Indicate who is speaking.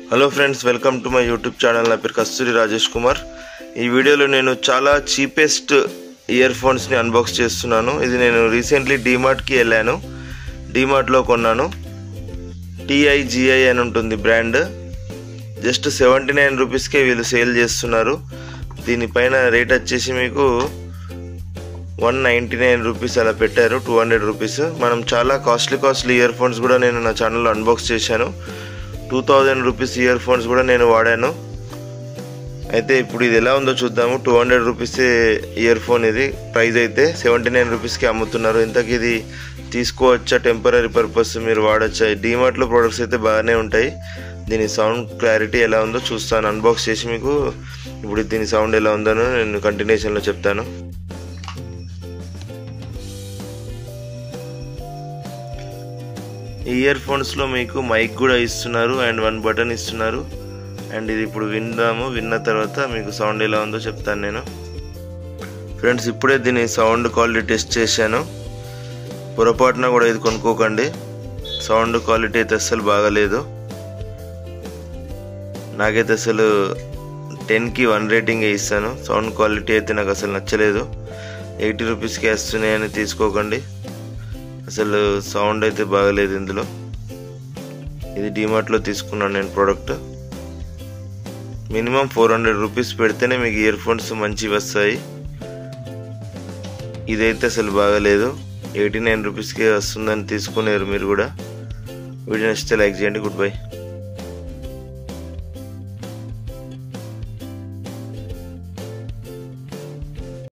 Speaker 1: hello friends welcome to my YouTube channel నా పేరు కస్తూరి రాజేష్ కుమార్ ఈ వీడియోలో నేను చాలా చీపెస్ట్ ఇయర్ ఫోన్స్ని అన్బాక్స్ చేస్తున్నాను ఇది నేను రీసెంట్లీ డీమార్ట్కి వెళ్ళాను డీమార్ట్లో కొన్నాను టీఐజిఐ అని ఉంటుంది బ్రాండ్ జస్ట్ సెవెంటీ నైన్ రూపీస్కే వీళ్ళు సేల్ చేస్తున్నారు దీనిపైన రేట్ వచ్చేసి మీకు వన్ నైంటీ నైన్ రూపీస్ అలా పెట్టారు టూ హండ్రెడ్ రూపీస్ మనం చాలా కాస్ట్లీ కాస్ట్లీ ఇయర్ ఫోన్స్ కూడా నేను నా ఛానల్లో అన్బాక్స్ చేశాను two thousand rupees earphones కూడా నేను వాడాను అయితే ఇప్పుడు ఇది ఎలా ఉందో చూద్దాము two hundred rupees earphone ఇది ప్రైస్ అయితే సెవెంటీ నైన్ రూపీస్కి అమ్ముతున్నారు ఇంతకీ ఇది తీసుకోవచ్చా టెంపరీ పర్పస్ మీరు వాడచ్చా డీమార్ట్లో ప్రొడక్ట్స్ అయితే బాగానే ఉంటాయి దీని సౌండ్ క్లారిటీ ఎలా ఉందో చూస్తాను అన్బాక్స్ చేసి మీకు ఇప్పుడు దీని సౌండ్ ఎలా ఉందో నేను కంటిన్యూషన్లో చెప్తాను ఈ ఇయర్ ఫోన్స్లో మీకు మైక్ కూడా ఇస్తున్నారు అండ్ వన్ బటన్ ఇస్తున్నారు అండ్ ఇది ఇప్పుడు విందాము విన్న తర్వాత మీకు సౌండ్ ఎలా ఉందో చెప్తాను నేను ఫ్రెండ్స్ ఇప్పుడే దీని సౌండ్ క్వాలిటీ టెస్ట్ చేశాను పొరపాటున కూడా ఇది కొనుక్కోకండి సౌండ్ క్వాలిటీ అయితే అస్సలు బాగాలేదు నాకైతే అసలు టెన్కి వన్ రేటింగ్ ఇస్తాను సౌండ్ క్వాలిటీ అయితే నాకు అసలు నచ్చలేదు ఎయిటీ రూపీస్కి వేస్తున్నాయని తీసుకోకండి అసలు సౌండ్ అయితే బాగలేదు ఇందులో ఇది డిమార్ట్లో తీసుకున్నాను నేను product minimum four hundred rupees పెడితేనే మీకు ఇయర్ ఫోన్స్ మంచివి వస్తాయి ఇదైతే అసలు బాగలేదు ఎయిటీ నైన్ రూపీస్కే వస్తుందని తీసుకునేరు మీరు కూడా వీడియో నచ్చితే లైక్ చేయండి గుడ్ బై